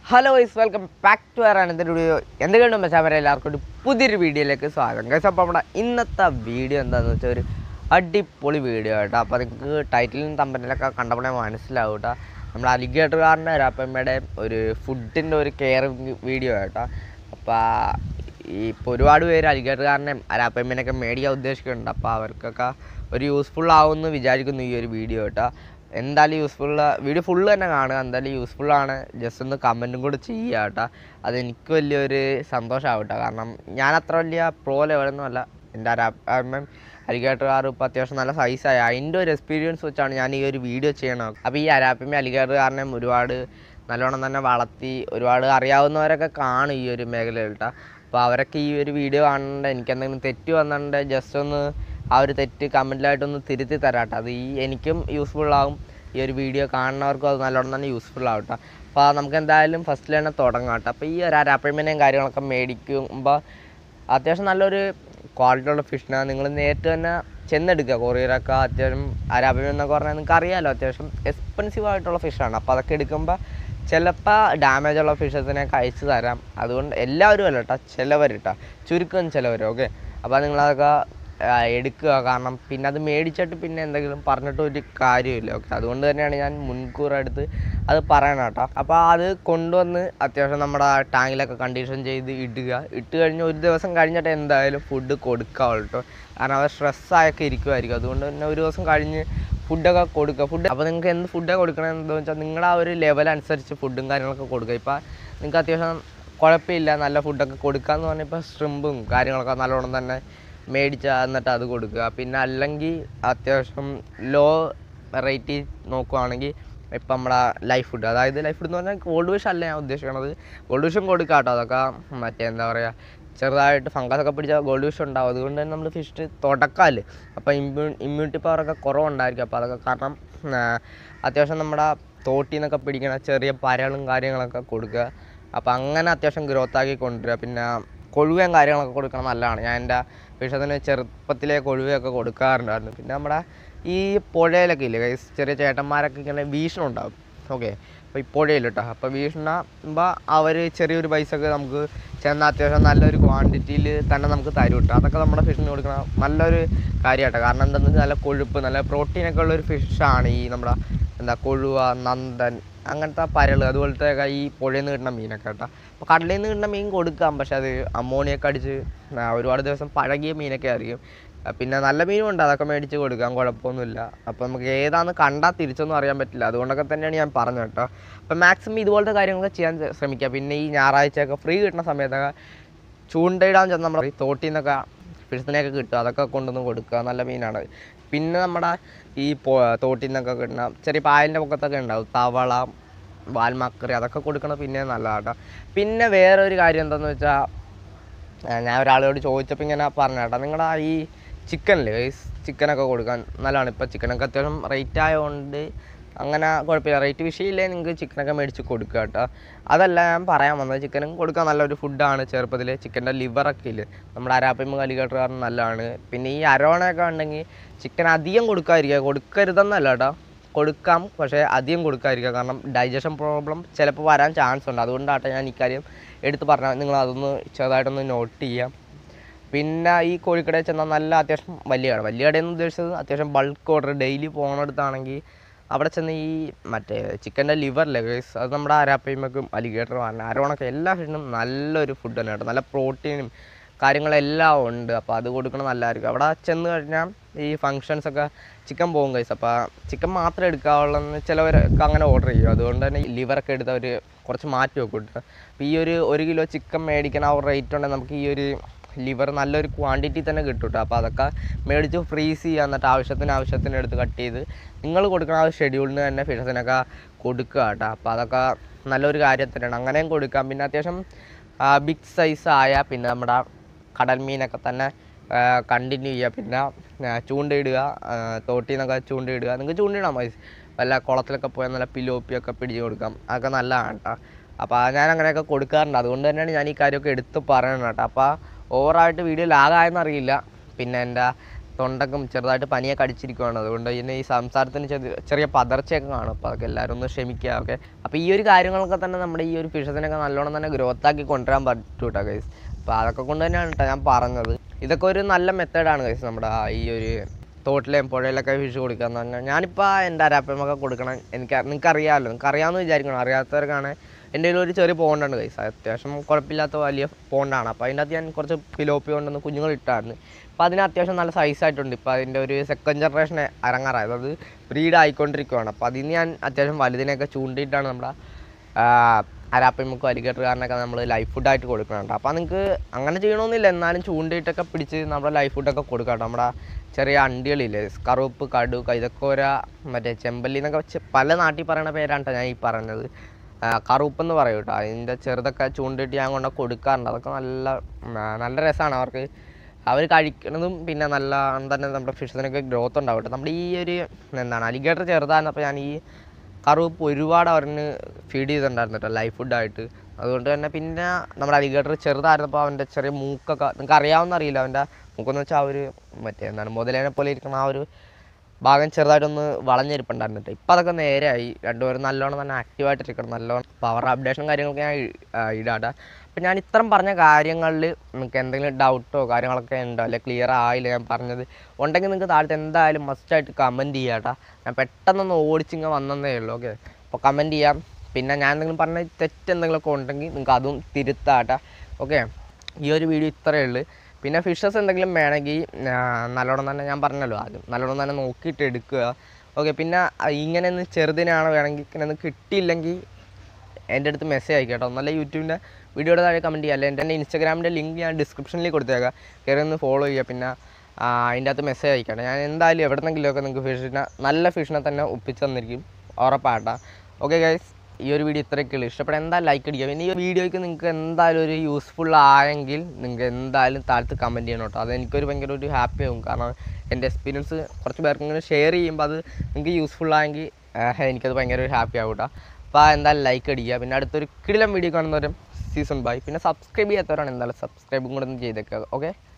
hello wise welcome back to അവർ അനന്തര video എന്തൊക്കെയുണ്ട് മെച്ചാമര എല്ലാവർക്കും ഒരു പുതിയൊരു വീഡിയോയിലേക്ക് സ്വാഗതം ഗൈസ് അപ്പോൾ നമ്മുടെ ഇന്നത്തെ വീഡിയോ എന്താണെന്ന് വെച്ചാൽ ഒരു അടിപൊളി വീഡിയോ കേട്ടോ അപ്പോൾ നിങ്ങൾക്ക് ടൈറ്റിലും തമ്പനിലൊക്കെ കണ്ടപ്പോഴേ മനസ്സിലാവും കേട്ടോ നമ്മുടെ അലിഗേറ്ററുകാരൻ്റെ രാപ്പമ്മയുടെ ഒരു ഫുഡിൻ്റെ ഒരു കെയറിങ് വീഡിയോ കേട്ടോ അപ്പോൾ ഈ ഇപ്പോൾ ഒരുപാട് പേര് അലിഗേറ്ററുകാരനെ രാപ്പമ്മേനൊക്കെ മേടിക്കാൻ ഉദ്ദേശിക്കുന്നുണ്ട് അപ്പോൾ അവർക്കൊക്കെ ഒരു യൂസ്ഫുൾ ആവുമെന്ന് വിചാരിക്കുന്നു ഈ ഒരു വീഡിയോ കേട്ടോ എന്തായാലും യൂസ്ഫുൾ വീഡിയോ ഫുള്ള് തന്നെ കാണുക എന്തായാലും യൂസ്ഫുൾ ആണ് ജസ്റ്റ് ഒന്ന് കമൻറ്റും കൂടെ ചെയ്യുക കേട്ടോ അതെനിക്ക് വലിയൊരു സന്തോഷമാവും കേട്ടോ കാരണം ഞാൻ അത്ര വലിയ പ്രോ ലെവലൊന്നും അല്ല എൻ്റെ അരാപ്പമ്മ അലിഗേറ്ററുകാർ ഇപ്പോൾ അത്യാവശ്യം നല്ല സൈസായി അതിൻ്റെ ഒരു എക്സ്പീരിയൻസ് വെച്ചാണ് ഞാൻ ഈ ഒരു വീഡിയോ ചെയ്യണത് അപ്പോൾ ഈ അരാപ്പമ്മ അലിഗേറ്ററുകാരനെ ഒരുപാട് നല്ലോണം തന്നെ വളർത്തി ഒരുപാട് അറിയാവുന്നവരൊക്കെ കാണും ഈ ഒരു മേഖലയിൽ കേട്ടോ അപ്പോൾ അവരൊക്കെ ഈ ഒരു വീഡിയോ കാണുന്നുണ്ട് എനിക്ക് എന്തെങ്കിലും തെറ്റ് വന്നിട്ടുണ്ട് ജസ്റ്റ് ഒന്ന് ആ ഒരു തെറ്റ് കമൻറ്റിലായിട്ടൊന്ന് തിരുത്തി തരാട്ടോ അത് ഈ എനിക്കും യൂസ്ഫുൾ ആവും ഈ ഒരു വീഡിയോ കാണുന്നവർക്കും അത് നല്ലോണം തന്നെ യൂസ്ഫുൾ ആവും കേട്ടോ അപ്പോൾ നമുക്ക് എന്തായാലും ഫസ്റ്റിൽ തന്നെ തുടങ്ങാം കേട്ടോ അപ്പോൾ ഈ ഒരു അരാപ്പയ്മനെയും കാര്യങ്ങളൊക്കെ മേടിക്കുമ്പോൾ അത്യാവശ്യം നല്ലൊരു ക്വാളിറ്റി ഉള്ള ഫിഷിനാണ് നിങ്ങൾ നേരിട്ട് തന്നെ ചെന്നെടുക്കുക കൊറിയറൊക്കെ അത്യാവശ്യം അരാപ്പയ്മ എന്നൊക്കെ പറഞ്ഞാൽ നിങ്ങൾക്ക് അറിയാമല്ലോ അത്യാവശ്യം എക്സ്പെൻസീവ് ആയിട്ടുള്ള ഫിഷാണ് അപ്പോൾ അതൊക്കെ എടുക്കുമ്പോൾ ചിലപ്പോൾ ഡാമേജ് ഉള്ള ഫിഷസിനെയൊക്കെ അയച്ചു തരാം അതുകൊണ്ട് എല്ലാവരും അല്ല കേട്ടോ ചിലവർ കേട്ടോ ചുരുക്കം ചിലവർ ഓക്കെ അപ്പോൾ നിങ്ങളതൊക്കെ ആ, എടുക്കുക കാരണം പിന്നെ അത് മേടിച്ചിട്ട് പിന്നെ എന്തെങ്കിലും പറഞ്ഞിട്ട് ഒരു കാര്യമില്ല ഓക്കെ അതുകൊണ്ട് തന്നെയാണ് ഞാൻ മുൻകൂർ എടുത്ത് അത് പറയണം കേട്ടോ അപ്പോൾ അത് കൊണ്ടുവന്ന് അത്യാവശ്യം നമ്മുടെ ടാങ്കിലൊക്കെ കണ്ടീഷൻ ചെയ്ത് ഇടുക ഇട്ട് കഴിഞ്ഞ് ഒരു ദിവസം കഴിഞ്ഞിട്ട് എന്തായാലും ഫുഡ് കൊടുക്കാവുള്ളൂ കേട്ടോ കാരണം അവർ സ്ട്രെസ്സായൊക്കെ ഇരിക്കുമായിരിക്കും അതുകൊണ്ട് തന്നെ ഒരു ദിവസം കഴിഞ്ഞ് ഫുഡൊക്കെ കൊടുക്കുക ഫുഡ് അപ്പോൾ നിങ്ങൾക്ക് എന്ത് ഫുഡൊക്കെ കൊടുക്കണം എന്താണെന്ന് വെച്ചാൽ നിങ്ങളുടെ ആ ഒരു ലെവൽ അനുസരിച്ച് ഫുഡും കാര്യങ്ങളൊക്കെ കൊടുക്കുക ഇപ്പോൾ നിങ്ങൾക്ക് അത്യാവശ്യം കുഴപ്പമില്ല നല്ല ഫുഡൊക്കെ കൊടുക്കാന്ന് പറഞ്ഞാൽ ഇപ്പോൾ സ്ട്രിമ്പും കാര്യങ്ങളൊക്കെ നല്ലോണം തന്നെ മേടിച്ച് എന്നിട്ട് അത് കൊടുക്കുക പിന്നെ അല്ലെങ്കിൽ അത്യാവശ്യം ലോ വെറൈറ്റി നോക്കുവാണെങ്കിൽ ഇപ്പം നമ്മുടെ ലൈഫ് ഫുഡ് അതായത് ലൈഫ് ഫുഡ് എന്ന് പറഞ്ഞാൽ ഗോൾഡ് വിഷ് അല്ല ഞാൻ ഉദ്ദേശിക്കണത് ഗോൾഡ് വിഷും കൊടുക്കാം കേട്ടോ അതൊക്കെ മറ്റേ എന്താ പറയുക ചെറുതായിട്ട് ഫംഗസ് ഒക്കെ പിടിച്ച ഗോൾഡ് വിഷ് ഉണ്ടാവും അതുകൊണ്ട് തന്നെ നമ്മൾ ഫിഷ് തുടക്കമല്ലേ അപ്പോൾ ഇമ്മ്യൂ ഇമ്മ്യൂണിറ്റി പവറൊക്കെ കുറവുണ്ടായിരിക്കും അപ്പോൾ അതൊക്കെ കാരണം ആ, അത്യാവശ്യം നമ്മുടെ തോട്ടിൽ നിന്നൊക്കെ പിടിക്കണ ചെറിയ പരകളും കാര്യങ്ങളൊക്കെ കൊടുക്കുക അപ്പോൾ അങ്ങനെ അത്യാവശ്യം ഗ്രോത്ത് ആക്കി കൊണ്ടുവരിക പിന്നെ കൊഴുവയും കാര്യങ്ങളൊക്കെ കൊടുക്കണം നല്ലതാണ് ഞാൻ എൻ്റെ വിഷത്തിന് ചെറുപ്പത്തിലെ കൊഴുവയൊക്കെ കൊടുക്കാറുണ്ടായിരുന്നു പിന്നെ നമ്മുടെ ഈ പുഴയിലൊക്കെ ഇല്ലേ guys, ചെറിയ ചേട്ടന്മാരൊക്കെ ഇങ്ങനെ വീഷണുണ്ടാവും ഓക്കെ അപ്പോൾ ഈ പുഴയിൽ കേട്ടോ അപ്പോൾ വീഷണുമ്പോൾ അവർ ചെറിയൊരു പൈസക്ക് നമുക്ക് ചെന്ന അത്യാവശ്യം നല്ലൊരു ക്വാണ്ടിറ്റിയിൽ തന്നെ നമുക്ക് തരും കേട്ടോ അതൊക്കെ നമ്മുടെ ഫിഷിന് കൊടുക്കണം നല്ലൊരു കാര്യമാട്ടോ കാരണം എന്താണെന്ന് വെച്ചാൽ നല്ല കൊഴുപ്പ് നല്ല പ്രോട്ടീനൊക്കെ ഉള്ളൊരു ഫിഷാണ് ഈ നമ്മുടെ എന്താ കൊഴുവ നന്ദൻ അങ്ങനത്തെ പരൾ അതുപോലത്തെ ഒക്കെ ഈ പുഴയിൽ നിന്ന് കിട്ടുന്ന മീനൊക്കെ കേട്ടോ അപ്പോൾ കടലിൽ നിന്ന് കിട്ടുന്ന മീൻ കൊടുക്കാം പക്ഷെ അത് അമോണിയൊക്കെ അടിച്ച് ആ, ഒരുപാട് ദിവസം പഴകിയ മീനൊക്കെ ആയിരിക്കും ആ, പിന്നെ നല്ല മീനും ഉണ്ട് അതൊക്കെ മേടിച്ച് കൊടുക്കാം കുഴപ്പമൊന്നുമില്ല അപ്പോൾ നമുക്ക് ഏതാണെന്ന് കണ്ടാൽ തിരിച്ചൊന്നും അറിയാൻ പറ്റില്ല അതുകൊണ്ടൊക്കെ തന്നെയാണ് ഞാൻ പറഞ്ഞത് കേട്ടോ അപ്പോൾ മാക്സിമം ഇതുപോലത്തെ കാര്യങ്ങളൊക്കെ ചെയ്യാൻ ചെ- ശ്രമിക്കുക പിന്നെ ഈ ഞായറാഴ്ചയൊക്കെ ഫ്രീ കിട്ടുന്ന സമയത്തൊക്കെ ചൂണ്ടയിടാൻ ചെന്ന് നമ്മുടെ ഈ തോട്ടിൽ നിന്നൊക്കെ ഫിഷിനെയൊക്കെ കിട്ടും അതൊക്കെ കൊണ്ടുവന്ന് കൊടുക്കുക നല്ല മീനാണ് പിന്നെ നമ്മുടെ ഈ പോ തോട്ടിൽ നിന്നൊക്കെ കിട്ടുന്ന ചെറിയ പായലിൻ്റെ പൊക്കത്തൊക്കെ ഉണ്ടാവും തവള വാൽമക്കറി അതൊക്കെ കൊടുക്കണത് പിന്നെ നല്ലതാണ് കേട്ടോ പിന്നെ വേറൊരു കാര്യം എന്താണെന്ന് വെച്ചാൽ ആ, ഞാൻ ഒരാളോട് ചോദിച്ചപ്പോൾ ഇങ്ങനെ പറഞ്ഞ കേട്ടോ നിങ്ങളുടെ ഈ ചിക്കനില്ലേ ചിക്കനൊക്കെ കൊടുക്കാൻ നല്ലതാണ് ഇപ്പോൾ ചിക്കനൊക്കെ അത്യാവശ്യം റേറ്റ് ആയതുകൊണ്ട് അങ്ങനെ കുഴപ്പമില്ല റേറ്റ് വിഷയമില്ലേ നിങ്ങൾക്ക് ചിക്കനൊക്കെ മേടിച്ച് കൊടുക്കുക കേട്ടോ അതല്ല ഞാൻ പറയാൻ വന്നത് ചിക്കനും കൊടുക്കാൻ നല്ലൊരു ഫുഡാണ് ചെറുപ്പത്തിൽ ചിക്കൻ്റെ ലിവറൊക്കെ ഇല്ലേ നമ്മുടെ അരാപ്പിമ്മ കലികട്ടുകാരൻ നല്ലതാണ് പിന്നെ ഈ അരോണയൊക്കെ ഉണ്ടെങ്കിൽ ചിക്കൻ അധികം കൊടുക്കാതിരിക്കുക കൊടുക്കരുതെന്നല്ല കേട്ടോ കൊടുക്കാം പക്ഷേ അധികം കൊടുക്കാതിരിക്കുക കാരണം ഡൈജഷൻ പ്രോബ്ലം ചിലപ്പോൾ വരാൻ ചാൻസ് ഉണ്ട് അതുകൊണ്ടാട്ടെ ഞാൻ ഇക്കാര്യം എടുത്ത് പറഞ്ഞാൽ നിങ്ങൾ അതൊന്ന് ചെറുതായിട്ടൊന്ന് നോട്ട് ചെയ്യാം പിന്നെ ഈ കോഴിക്കടയിൽ ചെന്നാൽ നല്ല അത്യാവശ്യം വലിയ കട വലിയ കടയെന്ന് ഉദ്ദേശിച്ചത് അത്യാവശ്യം ബൾക്ക് ഓർഡർ ഡെയിലി പോകുന്നിടത്താണെങ്കിൽ അവിടെ ചെന്ന് ഈ മറ്റേ ചിക്കൻ്റെ ലിവറിലെ ഗൈസ് അത് നമ്മുടെ അരാപ്പയ്മക്കും അലിഗേറ്ററും അരോണൊക്കെ എല്ലാ ഫിഷിനും നല്ലൊരു ഫുഡ് തന്നെ കേട്ടോ നല്ല പ്രോട്ടീനും കാര്യങ്ങളെല്ലാം ഉണ്ട് അപ്പോൾ അത് കൊടുക്കണം നല്ലതായിരിക്കും അവിടെ ചെന്ന് കഴിഞ്ഞാൽ ഈ ഫങ്ഷൻസ് ഒക്കെ ചിക്കൻ പോകും കൈസ് അപ്പോൾ ചിക്കൻ മാത്രം എടുക്കാവുള്ളതെന്ന് ചിലവരൊക്കെ അങ്ങനെ ഓർഡർ ചെയ്യും അതുകൊണ്ട് തന്നെ ലിവറൊക്കെ എടുത്ത് അവർ കുറച്ച് മാറ്റി വെക്കും കേട്ടോ അപ്പോൾ ഈ ഒരു ഒരു കിലോ ചിക്കൻ മേടിക്കണ ആ ഒരു റേറ്റ് ഉണ്ടെങ്കിൽ നമുക്ക് ഈ ഒരു ലിവർ നല്ലൊരു ക്വാണ്ടിറ്റി തന്നെ കിട്ടും കേട്ടോ അപ്പോൾ അതൊക്കെ മേടിച്ച് ഫ്രീസ് ചെയ്യുക എന്നിട്ട് ആവശ്യത്തിന് ആവശ്യത്തിന് എടുത്ത് കട്ട് ചെയ്ത് നിങ്ങൾ കൊടുക്കുന്ന ആ ഷെഡ്യൂളിന് തന്നെ ഫിഷസിനൊക്കെ കൊടുക്കുക കേട്ടോ അപ്പോൾ അതൊക്കെ നല്ലൊരു കാര്യം തന്നെയാണ് അങ്ങനെയും കൊടുക്കാം പിന്നെ അത്യാവശ്യം ബിഗ് സൈസ് ആയ പിന്നെ നമ്മുടെ കടൽ മീനൊക്കെ തന്നെ കണ്ടിന്യൂ ചെയ്യുക പിന്നെ ആ, ചൂണ്ടയിടുക ആ, തോട്ടിൽ നിന്നൊക്കെ ചൂണ്ടയിടുക നിങ്ങൾക്ക് ചൂണ്ടയിടാം മതി വല്ല കുളത്തിലൊക്കെ പോയാൽ നല്ല പിലോപ്പിയൊക്കെ പിടിച്ച് കൊടുക്കാം അതൊക്കെ നല്ലതാണ് കേട്ടോ അപ്പോൾ ഞാൻ അങ്ങനെയൊക്കെ കൊടുക്കാറുണ്ട് അതുകൊണ്ട് തന്നെയാണ് ഞാൻ ഈ കാര്യമൊക്കെ എടുത്ത് പറയണത് കേട്ടോ അപ്പോൾ ഓവറായിട്ട് വീഡിയോ ലാഗായെന്ന് അറിയില്ല പിന്നെ എൻ്റെ തൊണ്ടക്കും ചെറുതായിട്ട് പനിയൊക്കെ അടിച്ചിരിക്കുവാണ് അതുകൊണ്ട് ഇതിന് ഈ സംസാരത്തിന് ചെറിയ ചെറിയ പതർച്ചയൊക്കെ കാണും അപ്പോൾ അതൊക്കെ എല്ലാവരും ഒന്ന് ക്ഷമിക്കുക ഓക്കെ അപ്പോൾ ഈ ഒരു കാര്യങ്ങളൊക്കെ തന്നെ നമ്മുടെ ഈ ഒരു ഫിഷസിനൊക്കെ നല്ലോണം തന്നെ ഗ്രോത്ത് ആക്കി കൊണ്ടുവരാൻ പറ്റും കേട്ടോ ഗൈസ് അപ്പോൾ അതൊക്കെ കൊണ്ട് തന്നെയാണ് കേട്ടോ ഞാൻ പറഞ്ഞത് ഇതൊക്കെ ഒരു നല്ല മെത്തേഡാണ് ഗൈസ് നമ്മുടെ ആ ഈ ഒരു തോട്ടിലെയും പുഴയിലൊക്കെ ഫിഷ് കൊടുക്കുക എന്ന് പറഞ്ഞാൽ ഞാനിപ്പോൾ എൻ്റെ അരാപ്പമൊക്കെ കൊടുക്കണം എനിക്ക് നിങ്ങൾക്ക് അറിയാമല്ലോ നിങ്ങൾക്ക് അറിയാമെന്ന് വിചാരിക്കണം അറിയാത്തവർക്കാണ് എൻ്റെ കയ്യിൽ ഒരു ചെറിയ പോണ്ടാണ് കൈസ് അത്യാവശ്യം കുഴപ്പമില്ലാത്ത വലിയ പോണ്ടാണ് അപ്പോൾ അതിൻ്റെ അകത്ത് ഞാൻ കുറച്ച് പിലോപ്പി കൊണ്ടൊന്ന് കുഞ്ഞുങ്ങൾ ഇട്ടായിരുന്നു അപ്പോൾ അതിന് അത്യാവശ്യം നല്ല സൈസ് ആയിട്ടുണ്ട് ഇപ്പോൾ അതിൻ്റെ ഒരു സെക്കൻഡ് ജനറേഷൻ ഇറങ്ങാറായത് അത് ബ്രീഡ് ആയിക്കൊണ്ടിരിക്കുകയാണ് അപ്പോൾ അതിന് ഞാൻ അത്യാവശ്യം വലുതിനെയൊക്കെ ചൂണ്ടിയിട്ടാണ് നമ്മുടെ അരാപ്പമുക്കും അലിഗേറ്ററുകാരനൊക്കെ നമ്മൾ ലൈഫ് ഫുഡായിട്ട് കൊടുക്കുന്നുണ്ട് അപ്പോൾ നിങ്ങൾക്ക് അങ്ങനെ ചെയ്യണമെന്നില്ല എന്നാലും ചൂണ്ടിയിട്ടൊക്കെ പിടിച്ച് നമ്മുടെ ലൈഫ് ഫുഡൊക്കെ കൊടുക്കാം കേട്ടോ നമ്മുടെ ചെറിയ അണ്ടികളില്ലേ കറുപ്പ് കടു കൈതക്കോര മറ്റേ ചെമ്പല്ലി എന്നൊക്കെ വെച്ച് പല നാട്ടിൽ പറയുന്ന പേരാണ് ട്ടോ ഞാൻ ഈ പറഞ്ഞത് ആ, കറുപ്പ് എന്ന് പറയും കേട്ടോ അതിൻ്റെ ചെറുതൊക്കെ ചൂണ്ടിയിട്ട് ഞാൻ കൊണ്ട് കൊടുക്കാറുണ്ട് അതൊക്കെ നല്ല ആ, നല്ല രസമാണ് അവർക്ക് അവർ കഴിക്കുന്നതും പിന്നെ നല്ല തന്നെ നമ്മുടെ ഫിഷസിനൊക്കെ ഗ്രോത്ത് ഉണ്ടാവും കേട്ടോ നമ്മുടെ ഈ ഒരു എന്താണ് അലിഗേറ്റർ ചെറുതായിരുന്നപ്പോൾ ഞാൻ ഈ കറുപ്പ് ഒരുപാട് അവരിന് ഫീഡ് ചെയ്തിട്ടുണ്ടായിരുന്നു കേട്ടോ ലൈഫ് ഫുഡായിട്ട് അതുകൊണ്ട് തന്നെ പിന്നെ നമ്മുടെ അലിഗേറ്റർ ചെറുതായിരുന്നപ്പോൾ അവൻ്റെ ചെറിയ മൂക്കൊക്കെ നിങ്ങൾക്ക് അറിയാവുന്ന അറിയില്ല അവൻ്റെ മൂക്കെന്ന് വെച്ചാൽ ആ ഒരു മറ്റേ എന്താണ് മുതലേനെ പോലെ ഇരിക്കുന്ന ആ ഒരു ഭാഗം ചെറുതായിട്ടൊന്ന് വളഞ്ഞിരിപ്പുണ്ടായിരുന്നു കേട്ടോ ഇപ്പം അതൊക്കെ നേരെയായി രണ്ടുപേരും നല്ലോണം തന്നെ ആക്റ്റീവായിട്ടിരിക്കണം നല്ലോണം പവർ അപ്ഡേഷനും കാര്യങ്ങളൊക്കെ ഞാൻ ഇ- ആ, ഇടാട്ടാ അപ്പം ഞാൻ ഇത്രയും പറഞ്ഞ കാര്യങ്ങളിൽ നിങ്ങൾക്ക് എന്തെങ്കിലും ഡൗട്ടോ കാര്യങ്ങളൊക്കെ ഉണ്ടോ അല്ലെങ്കിൽ ക്ലിയർ ആയില്ല ഞാൻ പറഞ്ഞത് ഉണ്ടെങ്കിൽ നിങ്ങൾക്ക് താഴത്ത് എന്തായാലും മസ്റ്റായിട്ട് കമൻറ്റ് ചെയ്യാട്ടാ ഞാൻ പെട്ടെന്നൊന്ന് ഓടിച്ചിങ്ങ് വന്നതേ ഉള്ളൂ ഓക്കെ അപ്പോൾ കമൻറ്റ് ചെയ്യാം പിന്നെ ഞാൻ എന്തെങ്കിലും പറഞ്ഞ തെറ്റ് എന്തെങ്കിലുമൊക്കെ ഉണ്ടെങ്കിൽ നിങ്ങൾക്ക് അതും തിരുത്താട്ടാ ഓക്കെ ഈ ഒരു വീഡിയോ ഇത്രയേ ഉള്ളൂ പിന്നെ ഫിഷസ് എന്തെങ്കിലും വേണമെങ്കിൽ ആ, നല്ലോണം തന്നെ ഞാൻ പറഞ്ഞല്ലോ ആദ്യം നല്ലോണം തന്നെ നോക്കിയിട്ട് എടുക്കുക ഓക്കെ പിന്നെ ആ, ഇങ്ങനെ ഒന്ന് ചെറുതിനാണ് വേണമെങ്കിൽ ഇങ്ങനെ ഒന്ന് കിട്ടിയില്ലെങ്കിൽ എൻ്റെ അടുത്ത് മെസ്സേജ് അയക്കുക കേട്ടോ നല്ല യൂട്യൂബിൻ്റെ വീഡിയോയുടെ താഴെ കമൻറ്റ് ചെയ്യുക അല്ലെങ്കിൽ എൻ്റെ ഇൻസ്റ്റാഗ്രാമിൻ്റെ ലിങ്ക് ഞാൻ ഡിസ്ക്രിപ്ഷനിൽ കൊടുത്തേക്കാം കയറി ഒന്ന് ഫോളോ ചെയ്യുക പിന്നെ ആ, അതിൻ്റെ അകത്ത് മെസ്സേജ് അയക്കണം ഞാൻ എന്തായാലും എവിടെന്നെങ്കിലുമൊക്കെ നിങ്ങൾക്ക് ഫിഷിനെ നല്ല ഫിഷിനെ തന്നെ ഒപ്പിച്ച് തന്നിരിക്കും ഉറപ്പാട്ടാ ഓക്കെ ഗൈസ് ഈ ഒരു വീഡിയോ ഇത്രയൊക്കെ ഉള്ളൂ ഇഷ്ടപ്പെട്ട എന്തായാലും ലൈക്ക് അടിക്കുക പിന്നെ ഈ വീഡിയോയ്ക്ക് നിങ്ങൾക്ക് എന്തായാലും ഒരു യൂസ്ഫുൾ ആയെങ്കിൽ നിങ്ങൾക്ക് എന്തായാലും താഴത്ത് കമൻറ്റ് ചെയ്യണം കേട്ടോ അത് എനിക്കൊരു ഭയങ്കര ഒരു ഹാപ്പി ആവും കാരണം എൻ്റെ എക്സ്പീരിയൻസ് കുറച്ച് പേർക്ക് ഇങ്ങനെ ഷെയർ ചെയ്യുമ്പോൾ അത് നിങ്ങൾക്ക് യൂസ്ഫുൾ ആയെങ്കിൽ ആഹ്, എനിക്കത് ഭയങ്കര ഒരു ഹാപ്പി ആവും കേട്ടോ അപ്പോൾ എന്തായാലും ലൈക്ക് അടിക്കുക പിന്നെ അടുത്തൊരു കിടിലം വീഡിയോ കാണുന്നവരും സീസൺ ബൈ പിന്നെ സബ്സ്ക്രൈബ് ചെയ്യാത്തവരാണ് എന്തായാലും സബ്സ്ക്രൈബും കൂടെ ഒന്ന് ചെയ്തേക്കുക ഓക്കെ